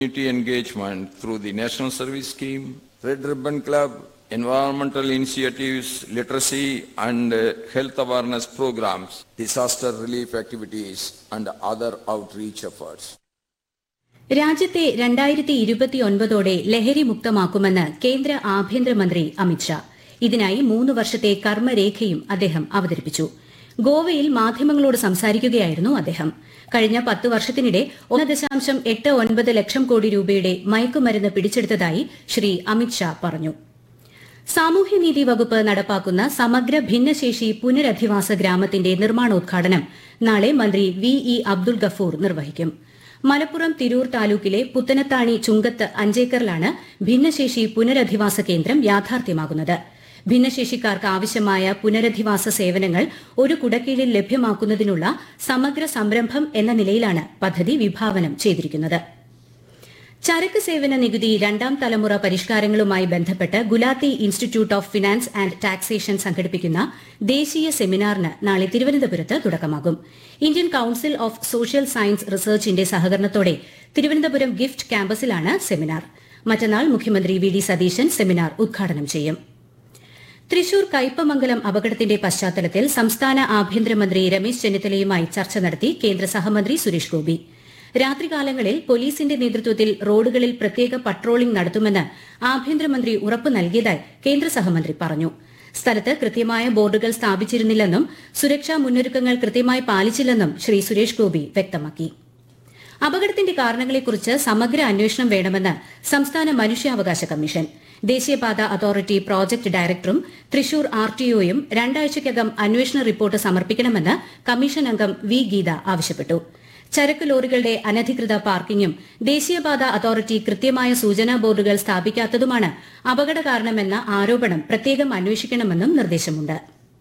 community engagement through the National Service Scheme, Red Ribbon Club, environmental initiatives, literacy and uh, health awareness programs, disaster relief activities and other outreach efforts. രാജ്യത്തെ രണ്ടായിരത്തി ഇരുപത്തിയൊൻപതോടെ ലഹരി മുക്തമാക്കുമെന്ന് കേന്ദ്ര ആഭ്യന്തരമന്ത്രി അമിത്ഷാ ഇതിനായി മൂന്ന് വർഷത്തെ കർമ്മരേഖയും അദ്ദേഹം അവതരിപ്പിച്ചു ഗോവയിൽ മാധ്യമങ്ങളോട് സംസാരിക്കുകയായിരുന്നു അദ്ദേഹം കഴിഞ്ഞ പത്ത് വർഷത്തിനിടെ ഒന്ന് ദശാംശം എട്ട് ഒൻപത് ലക്ഷം കോടി രൂപയുടെ മയക്കുമരുന്ന് പിടിച്ചെടുത്തതായി ശ്രീ അമിത്ഷാ പറഞ്ഞു സാമൂഹ്യനീതി വകുപ്പ് നടപ്പാക്കുന്ന സമഗ്ര ഭിന്നശേഷി പുനരധിവാസ ഗ്രാമത്തിന്റെ നിർമ്മാണോദ്ഘാടനം നാളെ മന്ത്രി വി ഇ അബ്ദുൾ ഗഫൂർ നിർവഹിക്കും മലപ്പുറം തിരൂർ താലൂക്കിലെ പുത്തനത്താണി ചുങ്കത്ത് അഞ്ചേക്കറിലാണ് ഭിന്നശേഷി പുനരധിവാസ കേന്ദ്രം യാഥാർത്ഥ്യമാകുന്നത് ഭിന്നശേഷിക്കാർക്ക് ആവശ്യമായ പുനരധിവാസ സേവനങ്ങൾ ഒരു കുടക്കീഴിൽ ലഭ്യമാക്കുന്നതിനുള്ള സമഗ്ര സംരംഭം എന്ന നിലയിലാണ് പദ്ധതി വിഭാവനം ചെയ്തിരിക്കുന്നത് ചരക്ക് സേവന നികുതി രണ്ടാം തലമുറ പരിഷ്കാരങ്ങളുമായി ബന്ധപ്പെട്ട് Gulati institute of finance and taxation സംഘടിപ്പിക്കുന്ന ദേശീയ സെമിനാറിന് നാളെ തിരുവനന്തപുരത്ത് തുടക്കമാകും Indian council of social science റിസർച്ചിന്റെ സഹകരണത്തോടെ തിരുവനന്തപുരം ഗിഫ്റ്റ് ക്യാമ്പസിലാണ് സെമിനാർ മറ്റന്നാൾ മുഖ്യമന്ത്രി വി ഡി സതീശൻ സെമിനാർ ഉദ്ഘാടനം ചെയ്യും തൃശൂർ കയ്പമംഗലം അപകടത്തിന്റെ പശ്ചാത്തലത്തിൽ സംസ്ഥാന ആഭ്യന്തരമന്ത്രി രമേശ് ചെന്നിത്തലയുമായി ചർച്ച നടത്തി കേന്ദ്ര സഹമന്ത്രി സുരേഷ് ഗോപി രാത്രികാലങ്ങളിൽ പോലീസിന്റെ നേതൃത്വത്തിൽ റോഡുകളിൽ പ്രത്യേക പട്രോളിംഗ് നടത്തുമെന്ന് ആഭ്യന്തരമന്ത്രി ഉറപ്പ് നൽകിയതായി കേന്ദ്ര സഹമന്ത്രി പറഞ്ഞു സ്ഥലത്ത് കൃത്യമായ ബോർഡുകൾ സ്ഥാപിച്ചിരുന്നില്ലെന്നും സുരക്ഷാ മുന്നൊരുക്കങ്ങൾ കൃത്യമായി പാലിച്ചില്ലെന്നും ശ്രീ സുരേഷ് ഗോപി വ്യക്തമാക്കി അപകടത്തിന്റെ കാരണങ്ങളെക്കുറിച്ച് സമഗ്ര അന്വേഷണം വേണമെന്ന് സംസ്ഥാന മനുഷ്യാവകാശ കമ്മീഷൻ ദേശീയപാത അതോറിറ്റി പ്രോജക്ട് ഡയറക്ടറും തൃശൂർ ആർടിഒയും രണ്ടാഴ്ചയ്ക്കകം അന്വേഷണ റിപ്പോർട്ട് സമർപ്പിക്കണമെന്ന് കമ്മീഷൻ അംഗം വി ഗീത ആവശ്യപ്പെട്ടു ചരക്ക് ലോറികളുടെ അനധികൃത പാർക്കിംഗും ദേശീയപാത അതോറിറ്റി കൃത്യമായ സൂചനാ ബോർഡുകൾ സ്ഥാപിക്കാത്തതുമാണ് അപകട കാരണമെന്ന ആരോപണം പ്രത്യേകം അന്വേഷിക്കണമെന്നും നിർദ്ദേശമുണ്ട്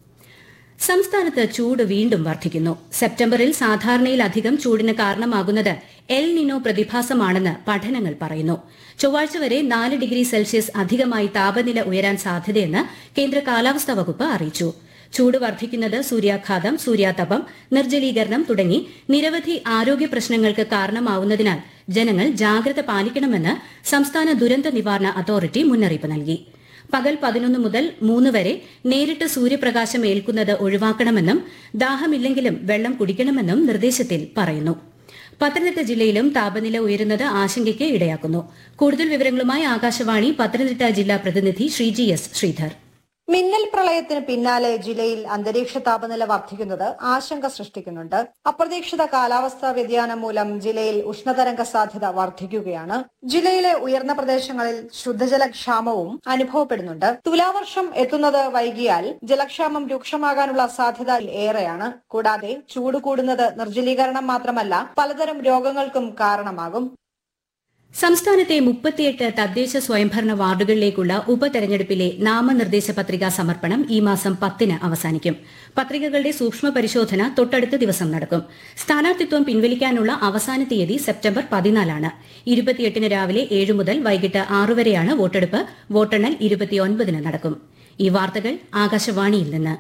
സംസ്ഥാനത്ത് ചൂട് വീണ്ടും വർദ്ധിക്കുന്നു സെപ്റ്റംബറിൽ സാധാരണയിലധികം ചൂടിന് കാരണമാകുന്നത് എൽ നിനോ പ്രതിഭാസമാണെന്ന് പഠനങ്ങൾ പറയുന്നു ചൊവ്വാഴ്ച വരെ നാല് ഡിഗ്രി സെൽഷ്യസ് അധികമായി താപനില ഉയരാൻ സാധ്യതയെന്ന് കേന്ദ്ര കാലാവസ്ഥാ വകുപ്പ് അറിയിച്ചു ചൂട് വർദ്ധിക്കുന്നത് സൂര്യാഘാതം സൂര്യാതപം നിർജ്ജലീകരണം തുടങ്ങി നിരവധി ആരോഗ്യ പ്രശ്നങ്ങൾക്ക് കാരണമാവുന്നതിനാൽ ജനങ്ങൾ ജാഗ്രത പാലിക്കണമെന്ന് സംസ്ഥാന ദുരന്ത നിവാരണ അതോറിറ്റി മുന്നറിയിപ്പ് നൽകി പകൽ പതിനൊന്ന് മുതൽ മൂന്ന് വരെ നേരിട്ട് സൂര്യപ്രകാശം ഏൽക്കുന്നത് ഒഴിവാക്കണമെന്നും ദാഹമില്ലെങ്കിലും വെള്ളം കുടിക്കണമെന്നും നിർദ്ദേശത്തിൽ പറയുന്നു പത്തനംതിട്ട ജില്ലയിലും താപനില ഉയരുന്നത് ആശങ്കയ്ക്ക് ഇടയാക്കുന്നു കൂടുതൽ വിവരങ്ങളുമായി ആകാശവാണി പത്തനംതിട്ട ജില്ലാ പ്രതിനിധി ശ്രീജി എസ് ശ്രീധർ മിന്നൽ പ്രളയത്തിന് പിന്നാലെ ജില്ലയിൽ അന്തരീക്ഷ താപനില വർദ്ധിക്കുന്നത് ആശങ്ക സൃഷ്ടിക്കുന്നുണ്ട് അപ്രതീക്ഷിത കാലാവസ്ഥാ വ്യതിയാനം മൂലം ജില്ലയിൽ ഉഷ്ണതരംഗ സാധ്യത വർദ്ധിക്കുകയാണ് ജില്ലയിലെ ഉയർന്ന പ്രദേശങ്ങളിൽ ശുദ്ധജല ക്ഷാമവും അനുഭവപ്പെടുന്നുണ്ട് തുലാവർഷം എത്തുന്നത് വൈകിയാൽ ജലക്ഷാമം രൂക്ഷമാകാനുള്ള സാധ്യത ഏറെയാണ് കൂടാതെ ചൂട് കൂടുന്നത് നിർജ്ജലീകരണം മാത്രമല്ല പലതരം രോഗങ്ങൾക്കും കാരണമാകും സംസ്ഥാനത്തെ മുപ്പത്തിയെട്ട് തദ്ദേശ സ്വയംഭരണ വാർഡുകളിലേക്കുള്ള ഉപതെരഞ്ഞെടുപ്പിലെ നാമനിർദ്ദേശ പത്രികാ സമർപ്പണം ഈ മാസം പത്തിന് അവസാനിക്കും പത്രികകളുടെ സൂക്ഷ്മ പരിശോധന തൊട്ടടുത്ത ദിവസം നടക്കും സ്ഥാനാർത്ഥിത്വം പിൻവലിക്കാനുള്ള അവസാന തീയതി സെപ്റ്റംബർ പതിനാലാണ് ഇരുപത്തിയെട്ടിന് രാവിലെ ഏഴ് മുതൽ വൈകിട്ട് ആറ് വരെയാണ് വോട്ടെടുപ്പ് വോട്ടെണ്ണൽ ഇരുപത്തിയൊൻപതിന് നടക്കും ഈ വാർത്തകൾ ആകാശവാണിയിൽ നിന്ന്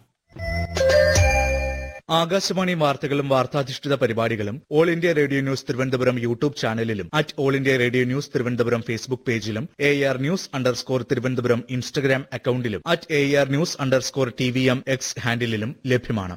ആകാശവാണി വാർത്തകളും വാർത്താധിഷ്ഠിത പരിപാടികളും all India radio news Thiruvananthapuram YouTube ചാനലിലും at all India radio news Thiruvananthapuram Facebook പേജിലും A R news underscore Thiruvananthapuram Instagram അക്കൌണ്ടിലും at A R news underscore T V M X ഹാൻഡിലും ലഭ്യമാണ്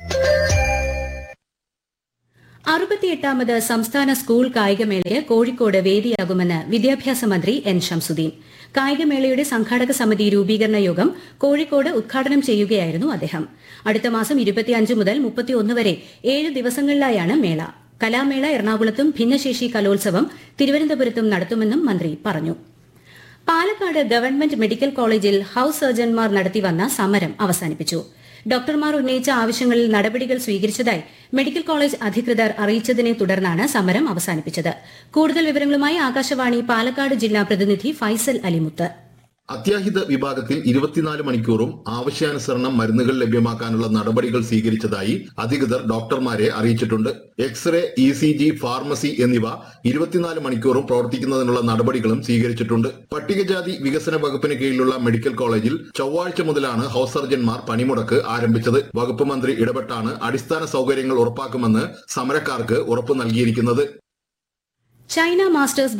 അറുപത്തിയെട്ടാമത് സംസ്ഥാന സ്കൂൾ കായികമേളയ്ക്ക് കോഴിക്കോട് വേദിയാകുമെന്ന് വിദ്യാഭ്യാസ മന്ത്രി എൻ ഷംസുദ്ദീൻ കായികമേളയുടെ സംഘാടക സമിതി രൂപീകരണ യോഗം കോഴിക്കോട് ഉദ്ഘാടനം ചെയ്യുകയായിരുന്നു അദ്ദേഹം അടുത്ത മാസം ഇരുപത്തിയഞ്ച് മുതൽ മുപ്പത്തിയൊന്ന് വരെ ഏഴ് ദിവസങ്ങളിലായാണ് മേള കലാമേള എറണാകുളത്തും ഭിന്നശേഷി കലോത്സവം തിരുവനന്തപുരത്തും നടത്തുമെന്നും മന്ത്രി പറഞ്ഞു പാലക്കാട് ഗവൺമെന്റ് മെഡിക്കൽ കോളേജിൽ ഹൌസ് സർജൻമാർ നടത്തിവന്ന സമരം അവസാനിപ്പിച്ചു ഡോക്ടർമാർ ഉന്നയിച്ച ആവശ്യങ്ങളിൽ നടപടികൾ സ്വീകരിച്ചതായി മെഡിക്കൽ കോളേജ് അധികൃതർ അറിയിച്ചതിനെ തുടർന്നാണ് സമരം അവസാനിപ്പിച്ചത് കൂടുതൽ വിവരങ്ങളുമായി ആകാശവാണി പാലക്കാട് ജില്ലാ പ്രതിനിധി ഫൈസൽ അലിമുത്ത് അത്യാഹിത വിഭാഗത്തിൽ ഇരുപത്തിനാല് മണിക്കൂറും ആവശ്യാനുസരണം മരുന്നുകൾ ലഭ്യമാക്കാനുള്ള നടപടികൾ സ്വീകരിച്ചതായി അധികൃതർ ഡോക്ടർമാരെ അറിയിച്ചിട്ടുണ്ട് x ray E C G pharmacy എന്നിവ ഇരുപത്തിനാല് മണിക്കൂറും പ്രവർത്തിക്കുന്നതിനുള്ള നടപടികളും സ്വീകരിച്ചിട്ടുണ്ട് പട്ടികജാതി വികസന വകുപ്പിന് കീഴിലുള്ള മെഡിക്കൽ കോളേജിൽ ചൊവ്വാഴ്ച മുതലാണ് ഹൌസ് സർജൻമാർ പണിമുടക്ക് ആരംഭിച്ചത് വകുപ്പ് മന്ത്രി ഇടപെട്ടാണ് അടിസ്ഥാന സൗകര്യങ്ങൾ ഉറപ്പാക്കുമെന്ന് സമരക്കാർക്ക് ഉറപ്പു നൽകിയിരിക്കുന്നത് ചൈന മാസ്റ്റേഴ്സ്